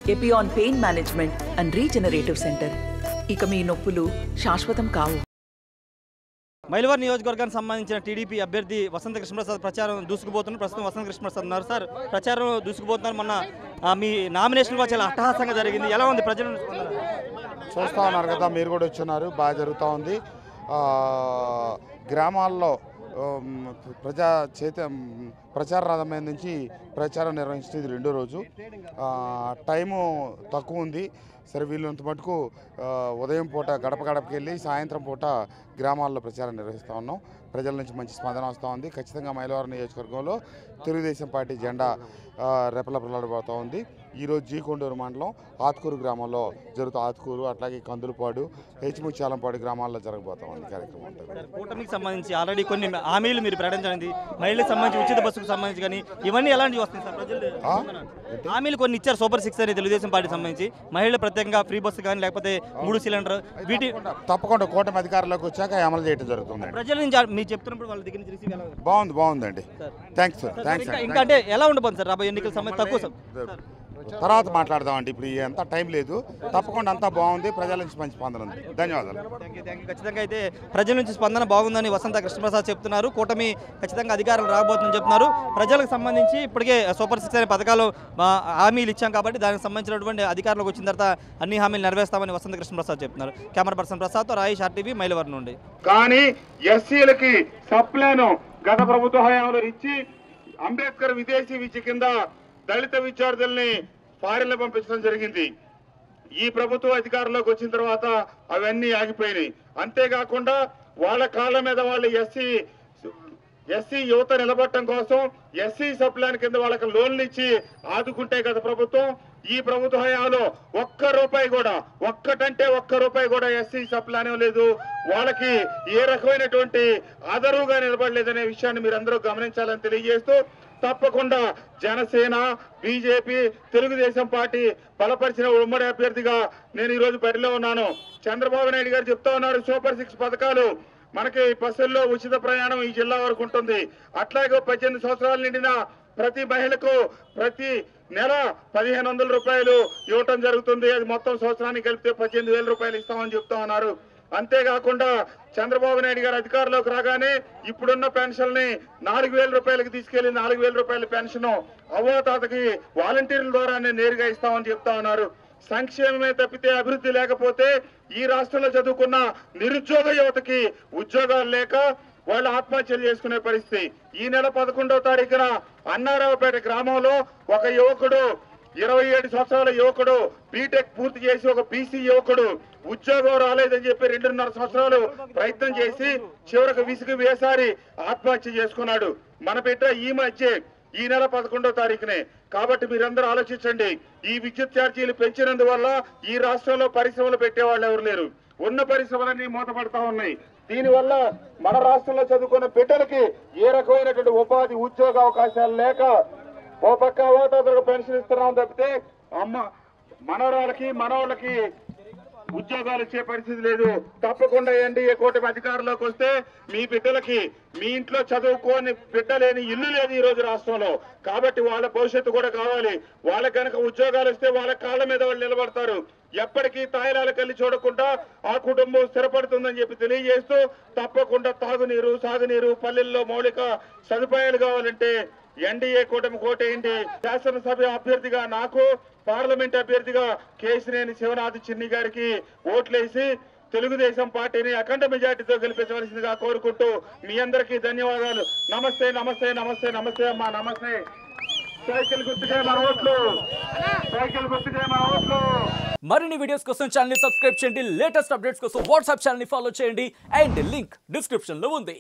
Epione pain management and regenerative centre ఇక మీ నొప్పులు శాశ్వతం కావు మైలవరం నియోజకవర్గానికి సంబంధించిన టీడీపీ అభ్యర్థి వసంత కృష్ణప్రసాద్ ప్రచారం దూసుకుపోతున్నారు ప్రస్తుతం వసంత కృష్ణప్రసాద్ ఉన్నారు సార్ ప్రచారం దూసుకుపోతున్నారు మొన్న ఆ, మీ నామినేషన్ కూడా చాలా అట్టహాసంగా జరిగింది ఎలా ఉంది ప్రజల స్పందన? చూస్తూ ఉన్నారు కదా మీరు కూడా వచ్చున్నారు బాగా జరుగుతూ ఉంది ఆ, గ్రామాల్లో ఉమ్, ప్రజా చేత ఉమ్, ప్రచార రథం మీద నుంచి ప్రచారం నిర్వహించింది ఇది రెండో రోజు ఆ, టైము తక్కువ ఉంది సరే వీళ్ళంత మటుకు ఆ, ఉదయం పూట గడప గడపకి వెళ్ళి సాయంత్రం పూట గ్రామాల్లో ప్రచారం నిర్వహిస్తూ ఉన్నాం ప్రజల నుంచి మంచి స్పందన వస్తూ ఉంది ఖచ్చితంగా మైలవరం నియోజకవర్గంలో తెలుగుదేశం పార్టీ జెండా ఆ, రెపరెపలాడబోతూ ఉంది ఈరోజు జీకొండూరు మండలం ఆత్కూరు గ్రామంలో జరుగుతూ ఆత్కూరు అట్లాగే కందులపాడు హెచ్ముచ్చాలంపాడు గ్రామాల్లో జరగబోతా ఉంది కార్యక్రమం అంతా కూడా. సార్, కూటమికి సంబంధించి ఆల్రెడీ కొన్ని హామీలు మీరు ప్రకటించండి మహిళలకు సంబంధించి ఉచిత బస్సుకు సంబంధించి కానీ ఇవన్నీ ఎలాంటివి వస్తాయి సార్ ప్రజలు ఆ? హామీలు కొన్ని ఇచ్చారు సూపర్ సిక్స్ అని తెలుగుదేశం పార్టీ సంబంధించి మహిళలు ప్రత్యేకంగా ఫ్రీ బస్సు కానీ లేకపోతే మూడు సిలిండర్ వీటి తప్పకుండా కూటమి అధికారంలోకి వచ్చాక అమలు చేయడం జరుగుతుంది ప్రజల నుంచి ఆ- మీరు చెప్తున్నప్పుడు వాళ్ళ దగ్గర నుంచి రిసీవ్ ఎలా ఉంది? బాగుంది బాగుందండి థ్యాంక్స్ సార్ సార్, థ్యాంక్స్ ఇంకా ఇంకా అంటే ఎలా ఉండబోతుంది సార్ రాబోయే ఎన్నికల సమయం తక్కువ సార్ తర్వాత మాట్లాడదామండి ఇప్పుడు అంతా టైం లేదు తప్పకుండా అంతా బాగుంది ప్రజల నుంచి మంచి స్పందన ఉంది ధన్యవాదాలు థ్యాంక్ యూ థ్యాంక్ యూ ఖచ్చితంగా అయితే ప్రజల నుంచి స్పందన బాగుందని వసంత కృష్ణప్రసాద్ చెప్తున్నారు కూటమి ఖచ్చితంగా అధికారులు రాబోతుందని చెప్తున్నారు ప్రజలకు సంబంధించి ఇప్పటికే సూపర్ సిక్స్ అనే పథకాలు ఆ, హామీలు ఇచ్చాం కాబట్టి దానికి సంబంధించినటువంటి అధికారులకు వచ్చిన తర్వాత అన్ని హామీలు నెరవేర్స్తామని వసంత కృష్ణప్రసాద్ చెప్తున్నారు కెమెరా పర్సన్ ప్రసాద్తో రాయేష్ ఆర్టీవీ మైలవరం నుండి కానీ ఎస్సీలకి సప్లాను గత ప్రభుత్వ హయాంలో ఇచ్చి అంబేద్కర్ విదేశీ విద్య కింద దళిత విద్యార్థుల్ని ఫారిన్లో పంపించడం జరిగింది ఈ ప్రభుత్వ అధికారంలోకి వచ్చిన తర్వాత అవన్నీ ఆగిపోయినాయి అంతేకాకుండా వాళ్ళ కాళ్ళ మీద వాళ్ళు ఎస్సీ ఎస్సీ యువత నిలబడటం కోసం ఎస్సీ సప్లాన్ కింద వాళ్ళకి లోన్లు ఇచ్చి ఆదుకుంటే గత ప్రభుత్వం ఈ ప్రభుత్వ హయాంలో ఒక్క రూపాయి కూడా ఒక్కటంటే ఒక్క రూపాయి కూడా ఎస్సీ సప్లాన్ లేదు వాళ్ళకి ఏ రకమైనటువంటి ఆదరువుగా నిలబడలేదనే విషయాన్ని మీరు అందరూ గమనించాలని తెలియజేస్తూ తప్పకుండా జనసేన బీజేపీ తెలుగుదేశం పార్టీ బలపరిచిన ఉమ్మడి అభ్యర్థిగా నేను ఈ రోజు బరిలో ఉన్నాను చంద్రబాబు నాయుడు గారు చెప్తా ఉన్నారు సూపర్ సిక్స్ పథకాలు మనకి బస్సుల్లో ఉచిత ప్రయాణం ఈ జిల్లా వరకు ఉంటుంది అట్లాగే పద్దెనిమిది సంవత్సరాలు నిండిన ప్రతి మహిళకు ప్రతి నెల పదిహేను వందల రూపాయలు ఇవ్వటం జరుగుతుంది అది మొత్తం సంవత్సరానికి కలిపితే పద్దెనిమిది వేల రూపాయలు ఇస్తామని చెప్తా ఉన్నారు అంతేకాకుండా చంద్రబాబు నాయుడు గారు అధికారంలోకి రాగానే ఇప్పుడున్న పెన్షన్ ని నాలుగు వేల రూపాయలకి తీసుకెళ్లి నాలుగు వేల రూపాయల పెన్షన్ అవ్వాతాతకి వాలంటీర్ల ద్వారానే నేరుగా ఇస్తామని చెప్తా ఉన్నారు సంక్షేమమే తప్పితే అభివృద్ధి లేకపోతే ఈ రాష్ట్రంలో చదువుకున్న నిరుద్యోగ యువతకి ఉద్యోగాలు లేక వాళ్ళు ఆత్మహత్యలు చేసుకునే పరిస్థితి ఈ నెల పదకొండవ తారీఖున అన్నారావుపేట గ్రామంలో ఒక యువకుడు ఇరవై ఏడు సంవత్సరాల యువకుడు బీటెక్ పూర్తి చేసి ఒక బీసీ యువకుడు ఉద్యోగం రాలేదని చెప్పి రెండున్నర సంవత్సరాలు ప్రయత్నం చేసి చివరకు విసుగు వేసారి ఆత్మహత్య చేసుకున్నాడు మన బిడ్డ ఈ మధ్య ఈ నెల పదకొండవ తారీఖునే కాబట్టి మీరందరూ ఆలోచించండి ఈ విద్యుత్ ఛార్జీలు పెంచినందువల్ల ఈ రాష్ట్రంలో పరిశ్రమలు పెట్టే వాళ్ళు ఎవరు లేరు ఉన్న పరిశ్రమలన్నీ మూతపడతా ఉన్నాయి దీనివల్ల మన రాష్ట్రంలో చదువుకున్న బిడ్డలకి ఏ రకమైనటువంటి ఉపాధి ఉద్యోగ అవకాశాలు లేక ఓ పక్క అవతాతలకు పెన్షన్ ఇస్తున్నాం తప్పితే అమ్మ మనవరాలకి మనవాళ్ళకి ఉద్యోగాలు ఇచ్చే పరిస్థితి లేదు తప్పకుండా ఎన్డీఏ కూటమి అధికారంలోకి వస్తే మీ బిడ్డలకి మీ ఇంట్లో చదువుకోని బిడ్డ లేని ఇల్లు లేదు ఈ రోజు రాష్ట్రంలో కాబట్టి వాళ్ళ భవిష్యత్తు కూడా కావాలి వాళ్ళకి కనుక ఉద్యోగాలు ఇస్తే వాళ్ళ కాళ్ళ మీద వాళ్ళు నిలబడతారు ఎప్పటికీ తాయిలాల కల్లి చూడకుండా ఆ కుటుంబం స్థిరపడుతుందని చెప్పి తెలియజేస్తూ తప్పకుండా తాగునీరు సాగునీరు పల్లెల్లో మౌలిక సదుపాయాలు కావాలంటే ఎన్డీఏ కూటమి కోటేయండి శాసనసభ అభ్యర్థిగా నాకు పార్లమెంట్ అభ్యర్థిగా కేసినేని శివనాథ్ చిన్ని గారికి ఓట్లేసి తెలుగుదేశం పార్టీని అఖండ మెజార్టీతో గెలిపించవలసిందిగా కోరుకుంటూ మీ అందరికీ ధన్యవాదాలు నమస్తే నమస్తే నమస్తే నమస్తే అమ్మా నమస్తే సైకిల్ గుర్తుకే మన ఓట్లు సైకిల్ గుర్తుకే మన ఓట్లు మరిన్ని వీడియోస్ కోసం ఛానల్ సబ్స్క్రైబ్ చేయండి లేటెస్ట్ అప్డేట్స్ కోసం వాట్సాప్ ఛానల్ ఫాలో చేయండి అండ్ లింక్ డిస్క్రిప్షన్ లో ఉంది